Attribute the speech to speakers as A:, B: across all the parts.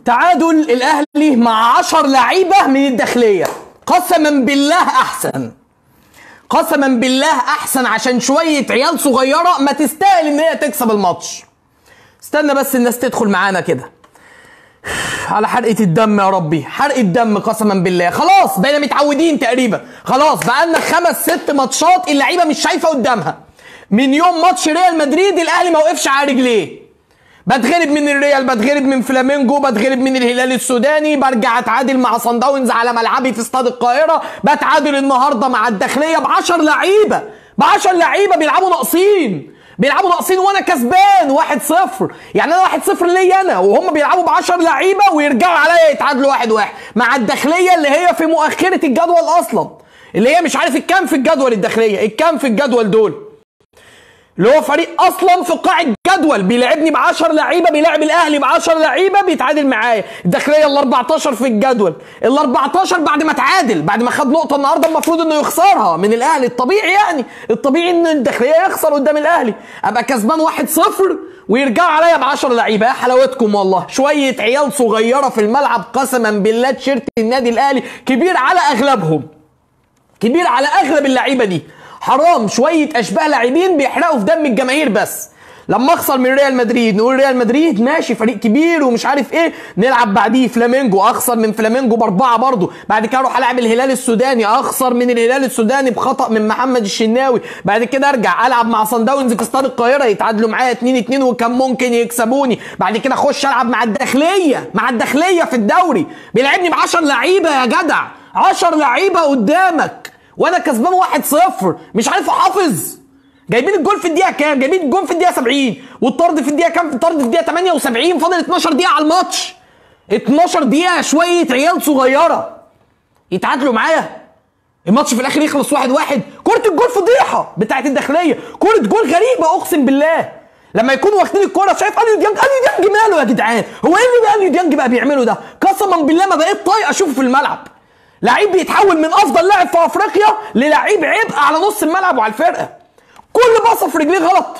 A: تعادل الاهلي مع 10 لعيبه من الداخليه قسما بالله احسن قسما بالله احسن عشان شويه عيال صغيره ما تستاهل ان هي تكسب الماتش استنى بس الناس تدخل معانا كده على حرقة الدم يا ربي حرق الدم قسما بالله خلاص بقينا متعودين تقريبا خلاص بقالنا خمس ست ماتشات اللعيبه مش شايفه قدامها من يوم ماتش ريال مدريد الاهلي ما وقفش على رجليه بتغلب من الريال بتغلب من فلامينجو بتغلب من الهلال السوداني برجع اتعادل مع صن داونز على ملعبي في استاد القاهره بتعادل النهارده مع الداخليه ب 10 لعيبه ب 10 لعيبه بيلعبوا ناقصين بيلعبوا ناقصين وانا كسبان 1-0 يعني انا 1-0 ليا انا وهم بيلعبوا ب 10 لعيبه ويرجعوا عليا يتعادلوا 1-1 مع الداخليه اللي هي في مؤخره الجدول اصلا اللي هي مش عارف الكام في الجدول الداخليه الكام في الجدول دول اللي هو فريق اصلا في قاع الجدول بيلعبني ب 10 لعيبه بيلعب الاهلي ب 10 لعيبه بيتعادل معايا الداخليه ال 14 في الجدول ال 14 بعد ما تعادل بعد ما خد نقطه النهارده المفروض انه يخسرها من الاهلي الطبيعي يعني الطبيعي ان الداخليه يخسر قدام الاهلي ابقى كسبان 1-0 ويرجعوا عليا ب 10 لعيبه يا حلاوتكم والله شويه عيال صغيره في الملعب قسما بالله تيشيرت النادي الاهلي كبير على اغلبهم كبير على اغلب اللعيبه دي حرام شويه اشباه لاعبين بيحرقوا في دم الجماهير بس لما اخسر من ريال مدريد نقول ريال مدريد ماشي فريق كبير ومش عارف ايه نلعب بعديه فلامينجو اخسر من فلامينجو باربعه برضه بعد كده اروح العب الهلال السوداني اخسر من الهلال السوداني بخطا من محمد الشناوي بعد كده ارجع العب مع صن داونز في استاد القاهره يتعادلوا معايا 2 2 وكان ممكن يكسبوني بعد كده اخش العب مع الداخليه مع الداخليه في الدوري بيلعبني ب 10 لعيبه يا جدع 10 لعيبه قدامك وانا كسبان 1-0 مش عارف احافظ جايبين الجول في الدقيقه كام جايبين الجول في الدقيقه 70 والطرد في الدقيقه كام الطرد في الدقيقه 78 فاضل 12 دقيقه على الماتش 12 دقيقه شويه عيال صغيره يتعادلوا معايا الماتش في الاخر يخلص 1-1 واحد واحد. كره الجول فضيحه بتاعت الداخليه كره جول غريبه اقسم بالله لما يكونوا واخدين الكوره شايف اليو ديانج اليو ديانج ماله يا جدعان هو ايه اللي اليو ديانج بقى بيعمله ده قسما بالله ما بقيت طايق اشوفه في الملعب لعيب بيتحول من افضل لاعب في افريقيا للعيب عبء على نص الملعب وعلى الفرقه كل باصه في رجليه غلط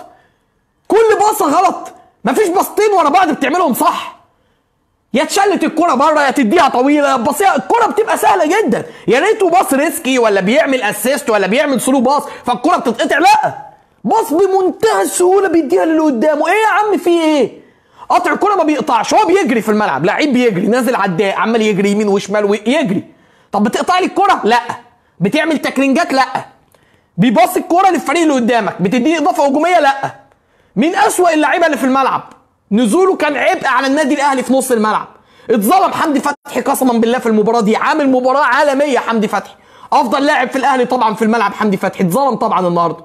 A: كل باصه غلط مفيش باصتين ورا بعض بتعملهم صح يا تشلت الكرة بره يا تديها طويلة يا تبصيها الكرة بتبقى سهلة جدا يا ريته باص ريسكي ولا بيعمل اسيست ولا بيعمل سلو باص فالكرة بتتقطع لا باص بمنتهى السهولة بيديها للي قدامه ايه يا عم في ايه قطع الكرة ما بيقطعش هو بيجري في الملعب لعيب بيجري نازل عداء عمال يجري يمين وشمال ويجري طب بتقطع لي الكرة لا بتعمل تكرينجات لا بيباص الكرة للفريق اللي قدامك بتديني اضافة هجومية لا من اسوأ اللعيبة اللي في الملعب نزوله كان عبء على النادي الاهلي في نص الملعب اتظلم حمدي فتحي قسما بالله في المباراه دي عامل مباراه عالميه حمدي فتحي افضل لاعب في الاهلي طبعا في الملعب حمدي فتحي اتظلم طبعا النهارده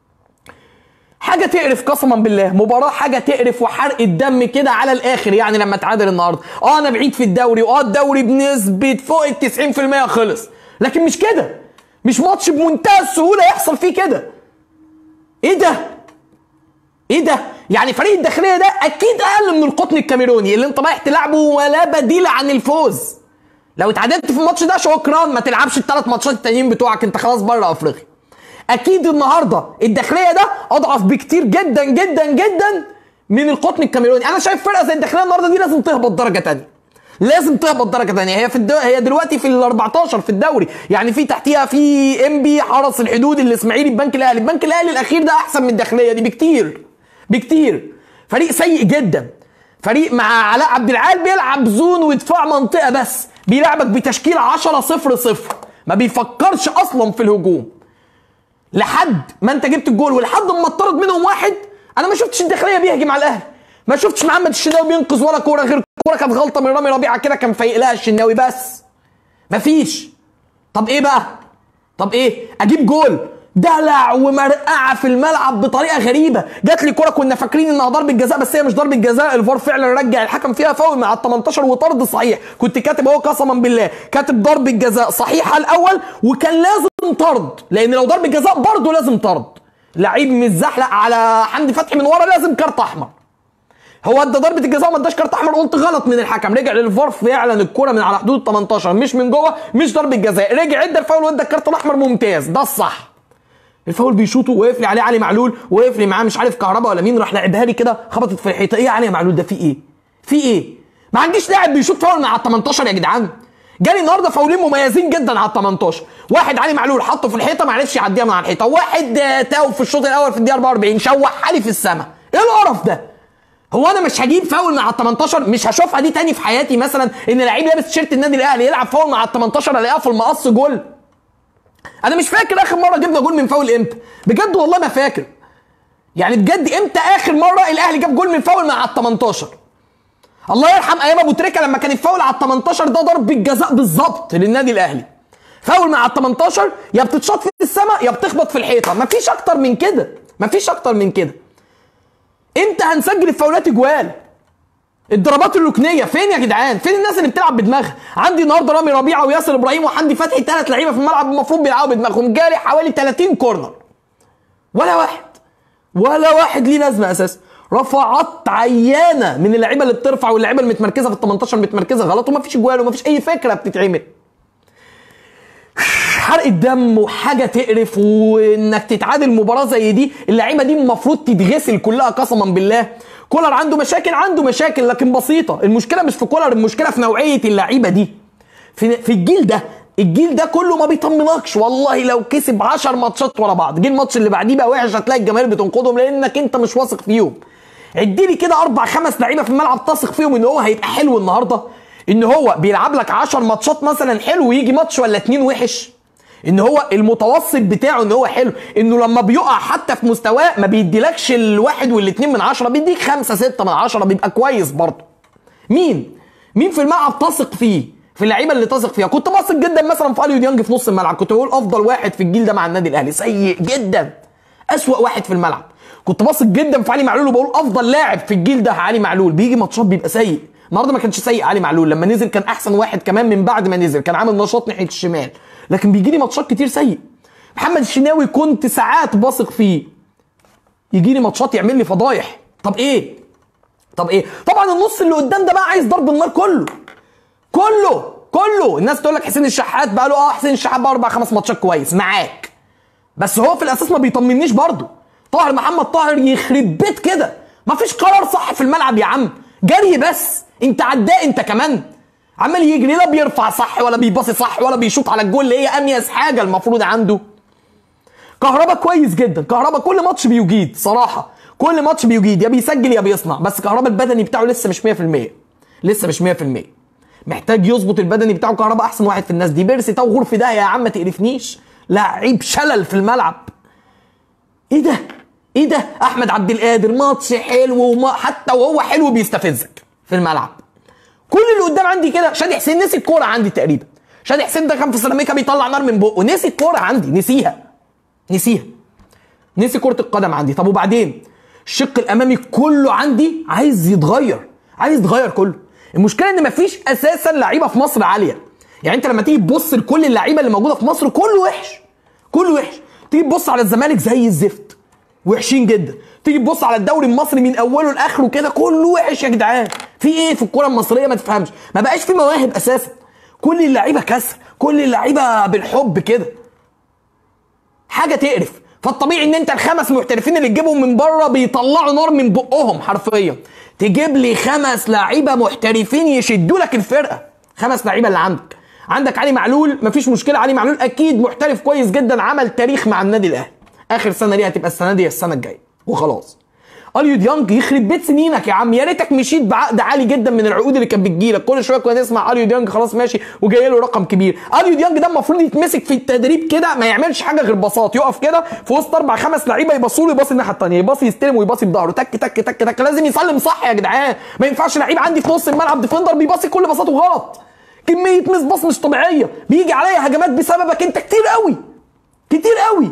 A: حاجه تقرف قسما بالله مباراه حاجه تقرف وحرق الدم كده على الاخر يعني لما تعادل النهارده اه انا بعيد في الدوري واه الدوري بنسبه فوق ال 90% خلص لكن مش كده مش ماتش بمنتهى السهوله يحصل فيه كده ايه ده ايه ده يعني فريق الداخليه ده اكيد اقل من القطن الكاميروني اللي انت رايح تلعبه ولا بديل عن الفوز لو اتعادلت في الماتش ده شكرا ما تلعبش الثلاث ماتشات التانيين بتوعك انت خلاص بره افريقيا اكيد النهارده الداخليه ده اضعف بكتير جدا جدا جدا من القطن الكاميروني انا شايف فرقه زي الداخليه النهارده دي لازم تهبط درجه تانية لازم تهبط درجه ثانيه هي في الدو... هي دلوقتي في ال 14 في الدوري يعني في تحتيها في ام بي حرس الحدود الاسماعيلي البنك الاهلي البنك الاهلي الاخير ده احسن من الداخليه دي بكتير بكتير فريق سيء جدا فريق مع علاء عبد العال بيلعب زون ودفاع منطقه بس بيلعبك بتشكيل 10 0 0 ما بيفكرش اصلا في الهجوم لحد ما انت جبت الجول ولحد ما اتطرد منهم واحد انا ما شفتش الداخليه بيهجم على الاهلي ما شفتش محمد الشناوي بينقذ ولا كوره غير كوره كانت غلطه من رامي ربيعه كده كان فايق لها الشناوي بس مفيش طب ايه بقى طب ايه اجيب جول دلع ومرقعه في الملعب بطريقه غريبه جات لي كوره كنا فاكرين انها ضربه جزاء بس هي مش ضربه جزاء الفار فعلا رجع الحكم فيها فاول مع ال 18 وطرد صحيح كنت كاتب اهو قسما بالله كاتب ضربه جزاء صحيحه الاول وكان لازم طرد لان لو ضربه جزاء برضه لازم طرد لعيب متزحلق على حمدي فتحي من ورا لازم كارت احمر هو ادى ضربه الجزاء وما اداش كارت احمر قلت غلط من الحكم رجع للفار فعلا الكوره من على حدود ال 18 مش من جوه مش ضربه جزاء رجع ادى الفاول وادى الكارت الاحمر ممتاز ده الصح الفاول بيشوطه وقف لي عليه علي معلول وقف لي معاه مش عارف كهربا ولا مين راح لعبها لي كده خبطت في الحيطه ايه يا علي معلول ده في ايه في ايه ما عنديش لاعب بيشوط فاول مع ال 18 يا جدعان جالي النهارده فاولين مميزين جدا على ال 18 واحد علي معلول حطه في الحيطه ما عرفش يعديها من على الحيطه واحد آه، تاو في الشوط الاول في الدقيقه 44 شوحها لي في السماء ايه القرف ده هو انا مش هجيب فاول مع ال 18 مش هشوفها دي تاني في حياتي مثلا ان لعيب لابس تيشيرت النادي الاهلي يلعب فاول مع ال 18 الاقيها في المقص جول انا مش فاكر اخر مره جبنا جول من فاول امتى بجد والله ما فاكر يعني بجد امتى اخر مره الاهلي جاب جول من فاول مع ال 18 الله يرحم ايام ابو تريكه لما كان الفاول على ال 18 ده ضرب بالجزاء بالظبط للنادي الاهلي فاول مع ال 18 يا بتتشاط في السماء يا بتخبط في الحيطه مفيش اكتر من كده مفيش اكتر من كده امتى هنسجل الفاولات جوال الضربات الركنيه فين يا جدعان فين الناس اللي بتلعب بدماغها عندي النهارده رامي ربيعه وياسر ابراهيم وحمدي فتحي ثلاث لعيبه في الملعب المفروض بيلعبوا بدماغهم جالي حوالي 30 كورنر ولا واحد ولا واحد ليه لازمه اساسا رفعات عيانه من اللعيبه اللي بترفع واللعيبه اللي متمركزه في ال 18 متمركزه غلط ومفيش جوال ومفيش اي فكره بتتعمل حرق الدم وحاجه تقرف وانك تتعادل مباراه زي دي اللعيبه دي المفروض تتغسل كلها قسما بالله كولر عنده مشاكل عنده مشاكل لكن بسيطه المشكله مش في كولر المشكله في نوعيه اللعيبه دي في في الجيل ده الجيل ده كله ما بيطمنكش والله لو كسب 10 ماتشات ورا بعض جه الماتش اللي بعديه بقى وحش هتلاقي الجماهير بتنقدهم لانك انت مش واثق فيهم ادي لي كده اربع خمس لعيبه في الملعب تثق فيهم ان هو هيبقى حلو النهارده ان هو بيلعب لك 10 ماتشات مثلا حلو ويجي ماتش ولا اتنين وحش ان هو المتوسط بتاعه ان هو حلو انه لما بيقع حتى في مستواه ما بيديلكش الواحد والاتنين من عشرة بيديك خمسة ستة من عشرة بيبقى كويس برضه مين مين في الملعب تثق فيه في اللعيبه اللي تثق فيها كنت واثق جدا مثلا في اليو ديانج في نص الملعب كنت بقول افضل واحد في الجيل ده مع النادي الاهلي سيء جدا اسوأ واحد في الملعب كنت واثق جدا في علي معلول وبقول افضل لاعب في الجيل ده علي معلول بيجي ماتشات بيبقى سيء النهارده ما كانش سيء علي معلول لما نزل كان احسن واحد كمان من بعد ما نزل كان عامل نشاط ناحيه الشمال لكن بيجي لي ماتشات كتير سيء محمد الشناوي كنت ساعات بثق فيه يجي لي ماتشات يعمل لي فضايح طب ايه طب ايه طبعا النص اللي قدام ده بقى عايز ضرب النار كله كله كله الناس تقول لك حسين الشحات بقى له اه حسين الشحات بقى اربع خمس ماتشات كويس معاك بس هو في الاساس ما بيطمنيش برضه طاهر محمد طاهر يخرب بيت كده ما فيش قرار صح في الملعب يا عم جري بس انت عداء انت كمان عمال يجري لا بيرفع صح ولا بيباصي صح ولا بيشوط على الجول اللي هي اميز حاجه المفروض عنده كهربا كويس جدا كهربا كل ماتش بيجيد صراحه كل ماتش بيجيد يا بيسجل يا بيصنع بس كهربا البدني بتاعه لسه مش 100% لسه مش 100% محتاج يظبط البدني بتاعه كهربا احسن واحد في الناس دي بيرسي تو غرف ده يا عم ما تقرفنيش لعيب شلل في الملعب ايه ده ايه ده احمد عبد القادر ماتش حلو وما حتى وهو حلو بيستفزك في الملعب كل اللي قدام عندي كده شادي حسين نسي الكوره عندي تقريبا شادي حسين ده كان في سيراميكا بيطلع نار من بقه نسي الكوره عندي نسيها نسيها نسي كره القدم عندي طب وبعدين الشق الامامي كله عندي عايز يتغير عايز يتغير كله المشكله ان مفيش اساسا لعيبه في مصر عاليه يعني انت لما تيجي تبص لكل اللعيبه اللي موجوده في مصر كله وحش كله وحش تيجي تبص على الزمالك زي الزفت وحشين جدا تيجي تبص على الدوري المصري من اوله لاخره كده كله وحش يا جدعان في ايه في الكره المصريه ما تفهمش ما بقاش في مواهب اساسا كل اللعيبه كسر كل اللعيبه بالحب كده حاجه تقرف فالطبيعي ان انت الخمس محترفين اللي تجيبهم من بره بيطلعوا نار من بقهم حرفيا تجيب لي خمس لعيبه محترفين يشدوا لك الفرقه خمس لعيبه اللي عندك عندك علي معلول مفيش مشكله علي معلول اكيد محترف كويس جدا عمل تاريخ مع النادي الاهلي اخر سنه ليه هتبقى السنه دي السنه الجايه وخلاص اليو ديانج يخرب بيت سنينك يا عم يا ريتك مشيت بعقد عالي جدا من العقود اللي كانت بتجيلك كل شويه كنا نسمع اليو ديانج خلاص ماشي وجاي له رقم كبير اليو ديانج ده المفروض يتمسك في التدريب كده ما يعملش حاجه غير باصات يقف كده في وسط اربع خمس لعيبه يبصوا له يباصي الناحيه الثانيه يباصي يستلم ويباصي بظهره تك تك تك تك لازم يسلم صح يا جدعان ما ينفعش لعيب عندي في نص الملعب ديفندر بيباصي كل باصاته غلط كميه مس باص مش طبيعيه بيجي عليا هجمات بسببك انت كتير قوي كتير قوي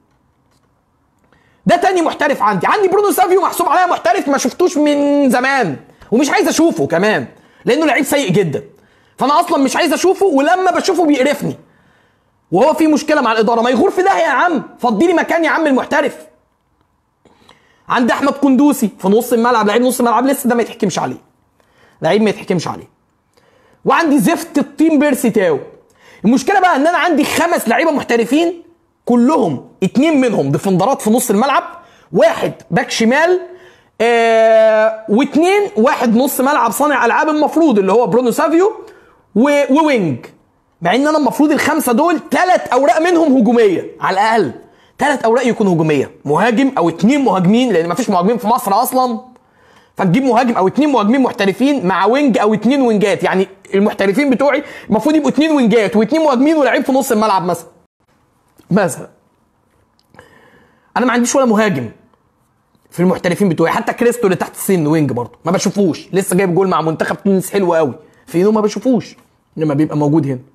A: ده تاني محترف عندي عندي برونو سافيو محسوب عليا محترف ما شفتوش من زمان ومش عايز اشوفه كمان لانه لعيب سيء جدا فانا اصلا مش عايز اشوفه ولما بشوفه بيقرفني وهو في مشكله مع الاداره ما يغور في ده يا عم فضي لي مكان يا عم المحترف عند احمد قندوسي في نص الملعب لعيب نص الملعب لسه ده ما يتحكمش عليه لعيب ما يتحكمش عليه وعندي زفت التيم بيرسي تاو المشكله بقى ان انا عندي خمس لعيبه محترفين كلهم اتنين منهم ديفندرات في نص الملعب واحد باك شمال آه واثنين واحد نص ملعب صانع العاب المفروض اللي هو برونو سافيو و... ووينج مع ان انا المفروض الخمسه دول ثلاث اوراق منهم هجوميه على الاقل ثلاث اوراق يكون هجوميه مهاجم او اثنين مهاجمين لان مفيش مهاجمين في مصر اصلا فتجيب مهاجم او اثنين مهاجمين محترفين مع وينج او اثنين وينجات يعني المحترفين بتوعي المفروض يبقوا اثنين وينجات واثنين مهاجمين ولاعيب في نص الملعب مثلا مثلا انا ما عنديش ولا مهاجم في المحترفين بتوعي حتى كريستو اللي تحت السن وينج برضه ما بشوفوش لسه جايب جول مع منتخب تونس حلو قوي في ما بشوفوش لما بيبقى موجود هنا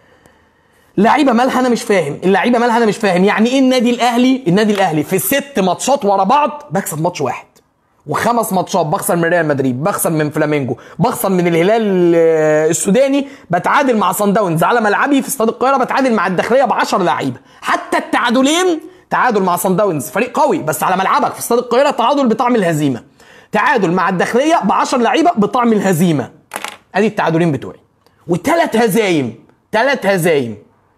A: لعيبه مالها انا مش فاهم اللعيبه مالها انا مش فاهم يعني ايه النادي الاهلي النادي الاهلي في ست ماتشات ورا بعض بكسب ماتش واحد وخمس ماتشات بخسر من ريال مدريد بخسر من فلامينجو بخسر من الهلال آه، السوداني بتعادل مع صن داونز على ملعبي في استاد القاهره بتعادل مع الداخليه ب 10 لعيبه حتى التعادلين تعادل مع صن داونز فريق قوي بس على ملعبك في استاد القاهره تعادل بطعم الهزيمه تعادل مع الداخليه ب 10 لعيبه بطعم الهزيمه ادي التعادلين بتوعي وثلاث هزايم ثلاث هزايم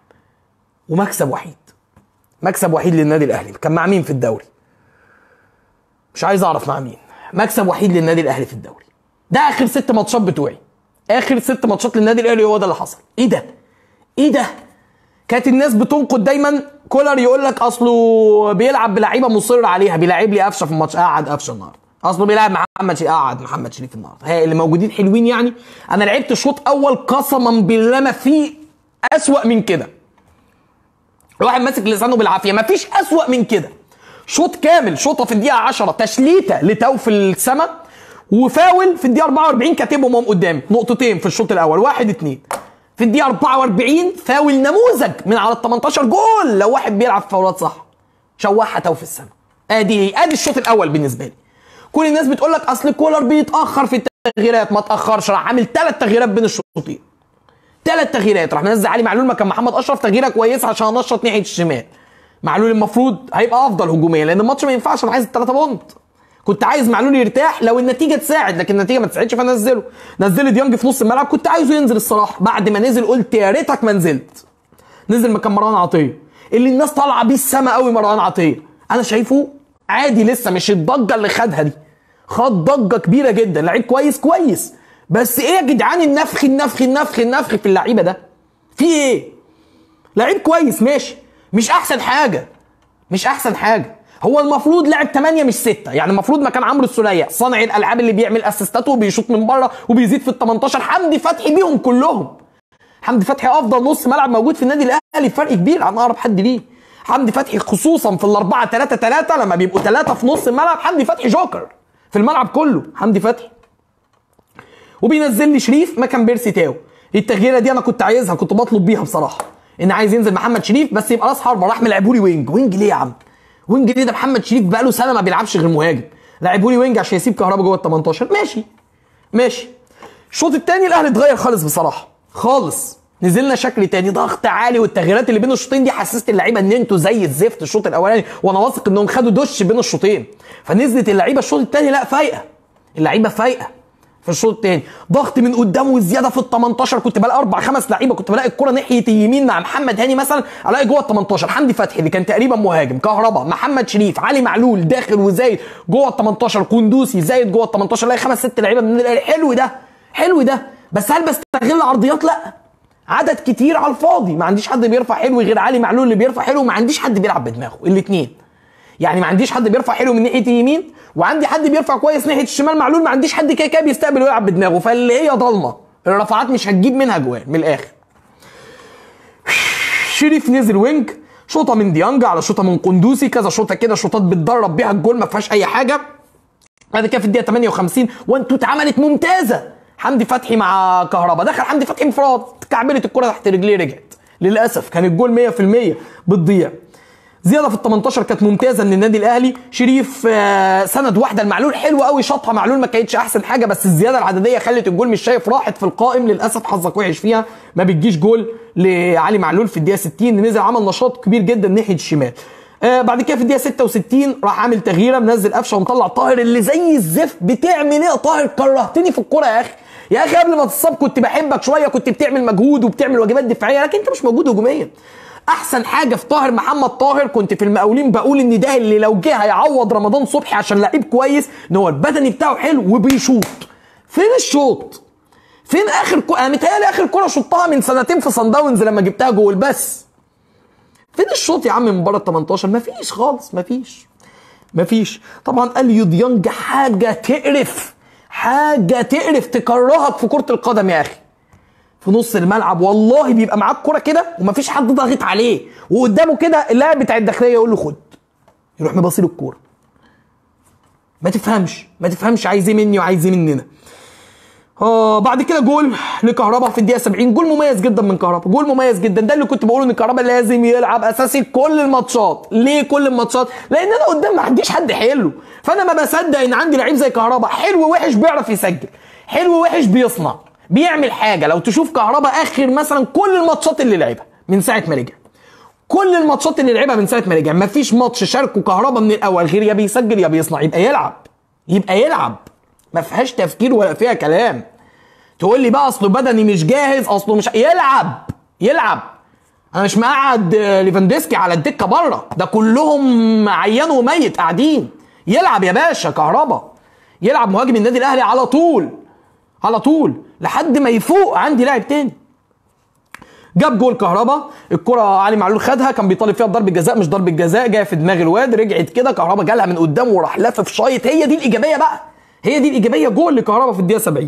A: ومكسب وحيد مكسب وحيد للنادي الاهلي كان مع مين في الدوري مش عايز اعرف مع مين مكسب وحيد للنادي الاهلي في الدوري ده اخر ست ماتشات بتوعي اخر ست ماتشات للنادي الاهلي هو ده اللي حصل ايه ده ايه ده كانت الناس بتنقد دايما كولر يقول لك اصله بيلعب بلعيبه مصر عليها بيلعب لي قفشه في الماتش قعد قفشه النهارده اصله بيلعب محمد شريف قعد محمد شريف النهارده هي اللي موجودين حلوين يعني انا لعبت شوط اول قسما بالله ما في اسوأ من كده الواحد ماسك لسانه بالعافيه مفيش اسوأ من كده شوط كامل شوطه في الدقيقه 10 تشليته لتو في السما وفاول في الدقيقه 44 كاتبهم هم قدامي نقطتين في الشوط الاول واحد اتنين في الدقيقه 44 فاول نموذج من على ال 18 جول لو واحد بيلعب فاولات صح شوحها تو في السما ادي ادي الشوط الاول بالنسبه لي كل الناس بتقول لك اصل كولر بيتاخر في التغييرات ما تاخرش راح عامل ثلاث تغييرات بين الشوطين ثلاث تغييرات راح منزل علي معلول مكان محمد اشرف تغييره كويسه عشان انشط ناحيه الشمال معلول المفروض هيبقى افضل هجوميا لان الماتش ما ينفعش انا عايز الثلاثه بونت كنت عايز معلول يرتاح لو النتيجه تساعد لكن النتيجه ما تساعدش فنزله نزل ديانج في نص الملعب كنت عايزه ينزل الصراحه بعد ما نزل قلت يا ريتك ما نزلت نزل مكان مروان عطيه اللي الناس طالعه بيه السما قوي مروان عطيه انا شايفه عادي لسه مش الضجه اللي خدها دي خد ضجه كبيره جدا لعيب كويس كويس بس ايه يا جدعان النفخ النفخ النفخ النفخ في اللعيبه ده في ايه لعيب كويس ماشي مش احسن حاجه مش احسن حاجه هو المفروض لاعب 8 مش 6 يعني المفروض مكان عمرو السوليه صانع الالعاب اللي بيعمل اسيستات وبيشوط من بره وبيزيد في ال 18 حمدي فتحي بيهم كلهم حمدي فتحي افضل نص ملعب موجود في النادي الاهلي فرق كبير عن اقرب حد ليه حمدي فتحي خصوصا في الاربعه 3 3 لما بيبقوا ثلاثه في نص الملعب حمدي فتحي جوكر في الملعب كله حمدي فتحي وبينزل لي شريف مكان بيرسي تاو التغييره دي انا كنت عايزها كنت بطلب بيها بصراحه ان عايز ينزل محمد شريف بس يبقى راس حربه راح ملعبهولي وينج وينج ليه يا عم وينج ليه ده محمد شريف بقاله سنه ما بيلعبش غير مهاجم لعبهولي وينج عشان يسيب كهربا جوه ال 18 ماشي ماشي الشوط الثاني الاهلي اتغير خالص بصراحه خالص نزلنا شكل تاني ضغط عالي والتغييرات اللي بين الشوطين دي حسست اللعيبه ان انتوا زي الزفت الشوط الاولاني وانا واثق انهم خدوا دش بين الشوطين فنزلت اللعيبه الشوط الثاني لا فايقه اللعيبه فايقه في الشوط الثاني ضغط من قدام وزياده في ال 18 كنت بلاقي اربع خمس لعيبه كنت بلاقي الكره ناحيه اليمين مع محمد هاني مثلا الاقي جوه ال 18 حمدي فتحي اللي كان تقريبا مهاجم كهربا محمد شريف علي معلول داخل وزايد جوه ال 18 قندوسي زايد جوه ال 18 الاقي خمس ست لعيبه من الاهلي حلو ده حلو ده بس هل بستغل عرضيات لا عدد كتير على الفاضي ما عنديش حد بيرفع حلو غير علي معلول اللي بيرفع حلو وما عنديش حد بيلعب بدماغه الاثنين يعني ما عنديش حد بيرفع حلو من ناحيه اليمين وعندي حد بيرفع كويس ناحيه الشمال معلول ما عنديش حد كده كده بيستقبل ويلعب بدماغه فاللي هي ضلمه الرفعات مش هتجيب منها جوان من الاخر شريف نزل وينج شوطه من ديانج على شوطه من قندوسي كذا شوطه كده شوطات بتدرب بيها الجول ما فيهاش اي حاجه بعد كده في الدقيقه 58 وانتو اتعملت ممتازه حمدي فتحي مع كهربا دخل حمدي فتحي انفراد كعبلت الكره تحت رجليه رجعت للاسف كان الجول 100% بتضيع زياده في ال 18 كانت ممتازه من النادي الاهلي شريف آه، سند واحده المعلول حلو قوي شاطها معلول ما كانتش احسن حاجه بس الزياده العدديه خلت الجول مش شايف راحت في القائم للاسف حظك وحش فيها ما بتجيش جول لعلي معلول في الدقيقه 60 نزل عمل نشاط كبير جدا ناحيه الشمال آه بعد كده في الدقيقه 66 راح عامل تغييره منزل قفشه ومطلع طاهر اللي زي الزفت بتعمل ايه يا طاهر كرهتني في الكوره يا اخي يا اخي قبل ما تتصاب كنت بحبك شويه كنت بتعمل مجهود وبتعمل واجبات دفاعيه لكن انت مش موجود هجوميا احسن حاجه في طاهر محمد طاهر كنت في المقاولين بقول ان ده اللي لو جه هيعوض رمضان صبحي عشان لعيب كويس ان هو البدني بتاعه حلو وبيشوط فين الشوط فين اخر كو... انا متهيألي اخر كوره شطها من سنتين في صن داونز لما جبتها جول بس فين الشوط يا عم من بره ال 18 مفيش خالص مفيش مفيش طبعا اليو ديانج حاجه تقرف حاجه تقرف تكرهك في كره القدم يا اخي في نص الملعب والله بيبقى معاك كرة كده ومفيش حد ضاغط عليه وقدامه كده اللاعب بتاع الداخليه يقول له خد يروح مباصي له الكوره ما تفهمش ما تفهمش عايز ايه مني وعايز ايه مننا اه بعد كده جول لكهربا في الدقيقه 70 جول مميز جدا من كهربا جول مميز جدا ده اللي كنت بقوله ان كهربا لازم يلعب اساسي كل الماتشات ليه كل الماتشات لان انا قدام ما عنديش حد حلو فانا ما بصدق ان عندي لعيب زي كهربا حلو وحش بيعرف يسجل حلو وحش بيصنع بيعمل حاجه لو تشوف كهربا اخر مثلا كل الماتشات اللي لعبها من ساعه ما رجع كل الماتشات اللي لعبها من ساعه ما رجع مفيش ماتش شاركه كهربا من الاول غير يا بيسجل يا بيصنع يبقى يلعب يبقى يلعب ما فيهاش تفكير ولا فيها كلام تقول لي بقى اصله بدني مش جاهز اصله مش يلعب يلعب انا مش مقعد ليفاندوسكي على الدكه بره ده كلهم عيان وميت قاعدين يلعب يا باشا كهربا يلعب مهاجم النادي الاهلي على طول على طول لحد ما يفوق عندي لاعب تاني جاب جول كهربا الكرة علي معلول خدها كان بيطالب فيها ضربة جزاء مش ضربة جزاء جايه في دماغ الواد رجعت كده كهربا جالها من قدام وراح لافف شايط هي دي الايجابية بقى هي دي الايجابية جول لكهربا في الدقيقة 70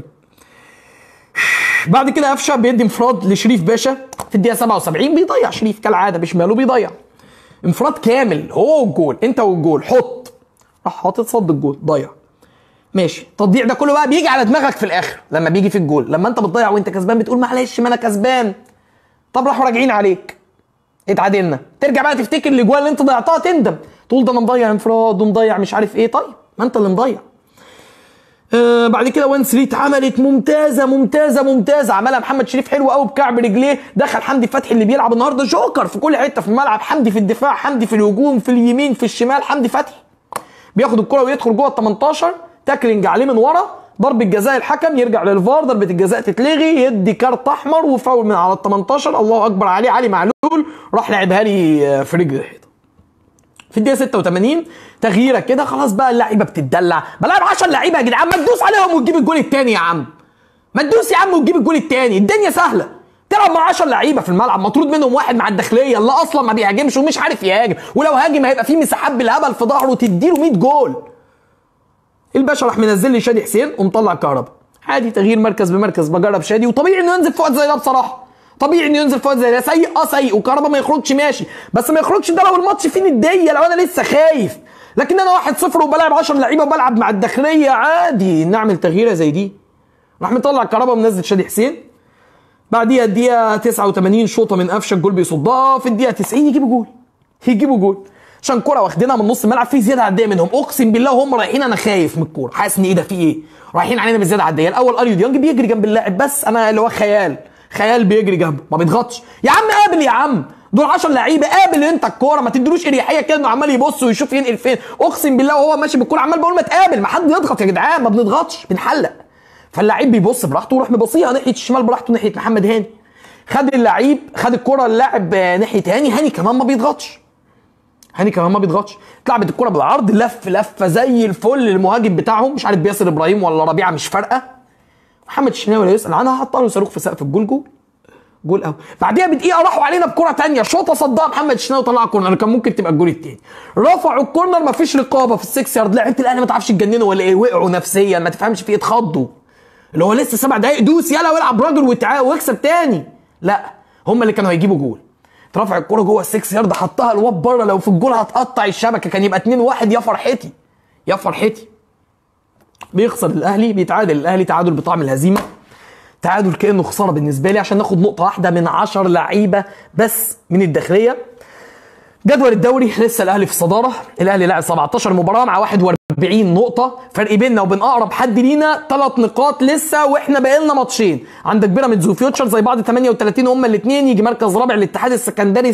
A: بعد كده قفشه بيدي انفراد لشريف باشا في الدقيقه 77 بيضيع شريف كالعاده بشماله بيضيع انفراد كامل هو والجول انت والجول حط راح حاطط صد الجول ضيع ماشي التضييع ده كله بقى بيجي على دماغك في الاخر لما بيجي في الجول لما انت بتضيع وانت كسبان بتقول معلش ما انا كسبان طب راحوا راجعين عليك اتعادلنا ترجع بقى تفتكر الاجوال اللي انت ضيعتها تندم تقول ده انا مضيع انفراد ومضيع مش عارف ايه طيب ما انت اللي مضيع آه بعد كده وان سريت عملت ممتازه ممتازه ممتازه عملها محمد شريف حلو قوي بكعب رجليه دخل حمدي فتحي اللي بيلعب النهارده جوكر في كل حته في الملعب حمدي في الدفاع حمدي في الهجوم في اليمين في الشمال حمدي فتحي بياخد الكره ويدخل جوه ال 18 تاكلينج عليه من ورا ضربة جزاء الحكم يرجع للفار ضربة الجزاء تتلغي يدي كارت احمر وفاول من على ال 18 الله اكبر عليه علي معلول راح لعبها لي في رجل الحيطه في الدقيقه 86 تغييره كده خلاص بقى اللعيبه بتدلع بلعب 10 لعيبه يا جدعان ما تدوس عليهم وتجيب الجول الثاني يا عم ما تدوس يا عم وتجيب الجول الثاني الدنيا سهله تلعب مع 10 لعيبه في الملعب مطرود منهم واحد مع الداخليه اللي اصلا ما بيهاجمش ومش عارف يهاجم ولو هاجم هيبقى في مساحات بالهبل في ظهره تديله 100 جول الباشا راح منزل لي شادي حسين ومطلع كهربا عادي تغيير مركز بمركز بجرب شادي وطبيعي انه ينزل في وقت زي ده بصراحه طبيعي انه ينزل في وقت زي ده سيء اه سيء وكهربا ما يخرجش ماشي بس ما يخرجش ده لو الماتش فيه نديه لو انا لسه خايف لكن انا واحد صفر وبلعب 10 لعيبه وبلعب مع الداخليه عادي نعمل تغييره زي دي راح مطلع كهربا ومنزل شادي حسين بعديها الدقيقه 89 شوطه من قفشه الجول بيصدها في الدقيقه 90 يجيبوا جول يجيبوا جول عشان كرة واخدينها من نص الملعب في زياده عديه منهم اقسم بالله وهم رايحين انا خايف من الكوره حاسس ان ايه ده في ايه رايحين علينا بالزياده عديه الاول اليو ديانج بيجري جنب اللاعب بس انا اللي هو خيال خيال بيجري جنبه ما بيضغطش يا عم قابل يا عم دول 10 لعيبه قابل انت الكوره ما تديلوش اريحيه كده انه عمال يبص ويشوف ينقل فين اقسم بالله وهو ماشي بالكوره عمال بقول ما تقابل ما حد يضغط يا جدعان ما بنضغطش بنحلق فاللعيب بيبص براحته ويروح مبصيها ناحيه الشمال براحته ناحيه محمد هاني خد اللعيب خد الكره اللاعب ناحيه هاني هاني كمان ما بيضغطش هاني كمان ما بيضغطش اتلعبت الكره بالعرض لف لفه زي الفل المهاجم بتاعهم مش عارف بياسر ابراهيم ولا ربيعه مش فارقه محمد الشناوي لا يسال عنها حط له صاروخ في سقف الجول جول جول قوي بعديها بدقيقه راحوا علينا بكره ثانيه شوطه صدها محمد الشناوي طلع كورنر كان ممكن تبقى الجول الثاني رفعوا الكورنر ما فيش رقابه في السكس يارد لعيبه الاهلي ما تعرفش تجننوا ولا ايه وقعوا نفسيا ما تفهمش في ايه اتخضوا اللي هو لسه سبع دقايق دوس يلا والعب راجل وتعال واكسب تاني لا هم اللي كانوا هيجيبوا جول رفع الكرة جوه السكس يارد حطها الواد بره لو في الجول هتقطع الشبكه كان يبقى 2 1 يا فرحتي يا فرحتي بيخسر الاهلي بيتعادل الاهلي تعادل بطعم الهزيمه تعادل كانه خساره بالنسبه لي عشان ناخد نقطه واحده من 10 لعيبه بس من الداخليه جدول الدوري لسه الاهلي في الصداره الاهلي لعب 17 مباراه مع 41 نقطه فرق بيننا وبين اقرب حد لينا ثلاث نقاط لسه واحنا باقي لنا ماتشين عندك بيراميدز وفيوتشر زي بعض 38 هما الاثنين يجي مركز رابع الاتحاد السكندري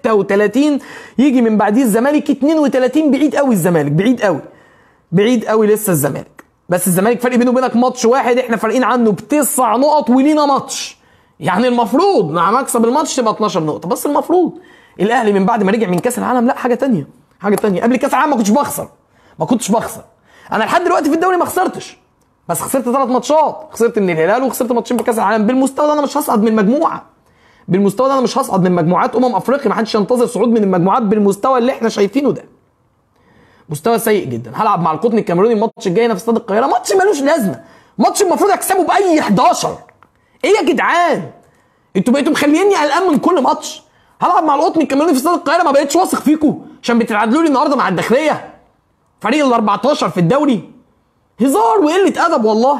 A: 36 يجي من بعديه الزمالك 32 بعيد قوي الزمالك بعيد قوي بعيد قوي لسه الزمالك بس الزمالك فرق بينه وبينك ماتش واحد احنا فارقين عنه بتسع نقط ولينا ماتش يعني المفروض مع مكسب الماتش تبقى 12 نقطه بس المفروض الاهلي من بعد ما رجع من كاس العالم لا حاجه تانية حاجه تانية قبل كاس العالم ما كنتش بخسر ما كنتش بخسر انا لحد دلوقتي في الدوري ما خسرتش بس خسرت ثلاث ماتشات خسرت من الهلال وخسرت ماتشين في كاس العالم بالمستوى ده انا مش هصعد من المجموعه بالمستوى ده انا مش هصعد من مجموعات امم افريقيا ما حدش ينتظر صعود من المجموعات بالمستوى اللي احنا شايفينه ده مستوى سيء جدا هلعب مع القطن الكاميروني الماتش الجاي هنا في استاد القاهره ماتش ملوش لازمه ماتش المفروض اكسبه باي 11 ايه يا جدعان انتوا بقيتوا مخليني قلقان من كل ماتش هلعب مع القطن الكاميروني في استاد القاهره ما بقتش واثق فيكم عشان بتتعادلوا لي النهارده مع الداخليه فريق ال 14 في الدوري هزار وقله ادب والله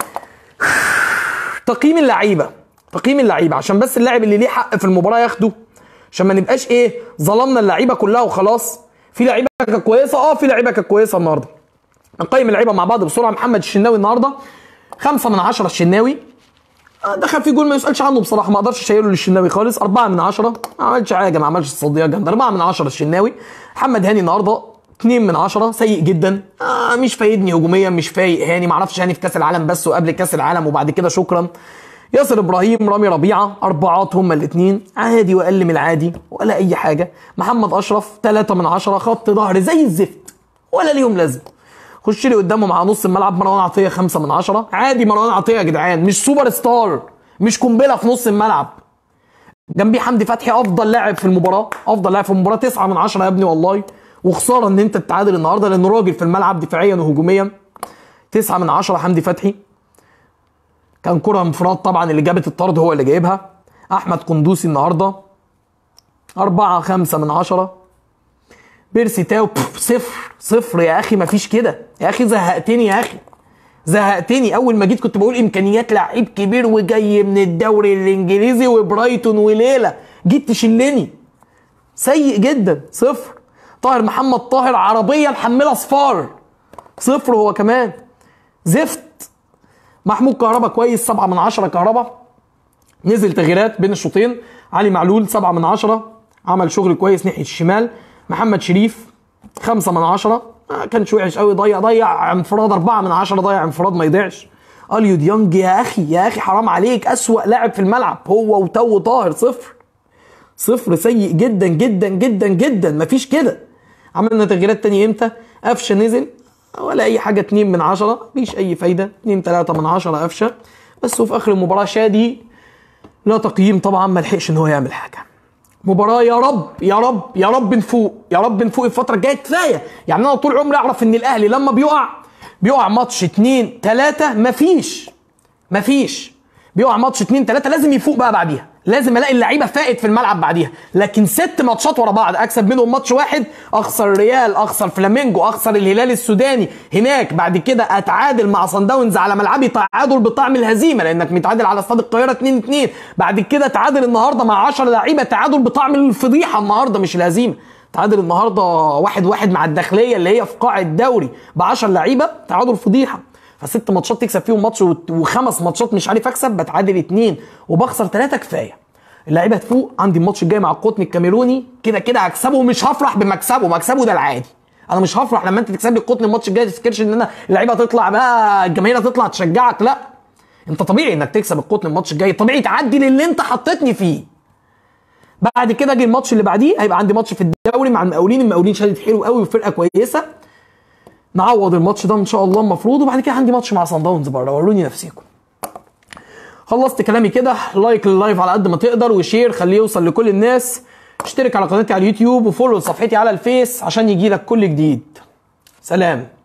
A: تقييم اللعيبه تقييم اللعيبه عشان بس اللاعب اللي ليه حق في المباراه ياخده عشان ما نبقاش ايه ظلمنا اللعيبه كلها وخلاص في لعيبه كانت كويسه اه في لعيبه كانت كويسه النهارده نقيم اللعيبه مع بعض بسرعه محمد الشناوي النهارده خمسة من عشرة الشناوي آه، دخل في جول ما يسالش عنه بصراحه ما اقدرش اشيله للشناوي خالص أربعة من عشرة ما عملش حاجه ما عملش تصديات جامده أربعة من عشرة الشناوي محمد هاني النهارده 2 من عشرة سيء جدا آه مش فايدني هجوميا مش فايق هاني ما اعرفش هاني في كاس العالم بس وقبل كاس العالم وبعد كده شكرا ياسر ابراهيم رامي ربيعه اربعات هما الاثنين عادي واقل من العادي ولا اي حاجه محمد اشرف 3 من عشرة خط ظهر زي الزفت ولا ليهم لازمه خش لي قدامه مع نص الملعب مروان عطيه 5 من عشرة عادي مروان عطيه يا جدعان مش سوبر ستار مش قنبله في نص الملعب جنبيه حمدي فتحي افضل لاعب في المباراه افضل لاعب في المباراه 9 من عشرة يا ابني والله وخساره ان انت تتعادل النهارده لانه راجل في الملعب دفاعيا وهجوميا 9 من عشرة حمدي فتحي كان كرة انفراد طبعا اللي جابت الطرد هو اللي جايبها احمد قندوسي النهارده أربعة خمسة من عشرة بيرسي تاو بف، صفر صفر يا اخي مفيش كده يا اخي زهقتني يا اخي زهقتني اول ما جيت كنت بقول امكانيات لعيب كبير وجاي من الدوري الانجليزي وبرايتون وليله جيت تشلني سيء جدا صفر طاهر محمد طاهر عربيه محمله صفار صفر هو كمان زفت محمود كهربا كويس سبعة من عشرة كهربا نزل تغييرات بين الشوطين علي معلول سبعة من عشرة عمل شغل كويس ناحية الشمال محمد شريف خمسة من عشرة ما كانش وحش قوي ضيع ضيع انفراد أربعة من عشرة ضيع انفراد ما يضيعش اليو ديانج يا أخي يا أخي حرام عليك أسوأ لاعب في الملعب هو وتو طاهر صفر صفر سيء جدا جدا جدا جدا مفيش كده عملنا تغييرات تانية امتى قفشه نزل ولا اي حاجه 2 من عشرة مفيش اي فايده 2 3 من عشرة قفشه بس وفي اخر المباراه شادي لا تقييم طبعا ما لحقش ان هو يعمل حاجه مباراة يا رب يا رب يا رب نفوق يا رب نفوق الفترة الجاية كفاية يعني أنا طول عمري أعرف إن الأهلي لما بيقع بيقع ماتش اتنين تلاتة مفيش مفيش بيقع ماتش اتنين تلاتة لازم يفوق بقى بعديها لازم الاقي اللعيبه فائت في الملعب بعديها لكن ست ماتشات ورا بعض اكسب منهم ماتش واحد اخسر الريال اخسر فلامينجو اخسر الهلال السوداني هناك بعد كده اتعادل مع صن داونز على ملعبي تعادل بطعم الهزيمه لانك متعادل على استاد القاهره 2 2 بعد كده تعادل النهارده مع 10 لعيبه تعادل بطعم الفضيحه النهارده مش الهزيمه تعادل النهارده واحد واحد مع الداخليه اللي هي في قاع الدوري ب 10 لعيبه تعادل فضيحه فست ماتشات تكسب فيهم ماتش وت- وخمس ماتشات مش عارف اكسب بتعادل اتنين وبخسر ثلاثه كفايه اللعيبه تفوق عندي الماتش الجاي مع القطن الكاميروني كده كده هكسبه ومش هفرح بمكسبه مكسبه ده العادي انا مش هفرح لما انت تكسب لي القطن الماتش الجاي تفتكرش ان انا اللعيبه تطلع بقى الجماهير هتطلع تشجعك لا انت طبيعي انك تكسب القطن الماتش الجاي طبيعي تعدي للي انت حطيتني فيه بعد كده اجي الماتش اللي بعديه هيبقى عندي ماتش في الدوري مع المقاولين المقاولين شادد حلو قوي وفرقه كويسه نعوض الماتش ده ان شاء الله المفروض وبعد كده عندي ماتش مع صن داونز بره وروني نفسيكم خلصت كلامي كده لايك لللايف على قد ما تقدر وشير خليه يوصل لكل الناس اشترك على قناتي على اليوتيوب وفولو صفحتي على الفيس عشان يجيلك كل جديد سلام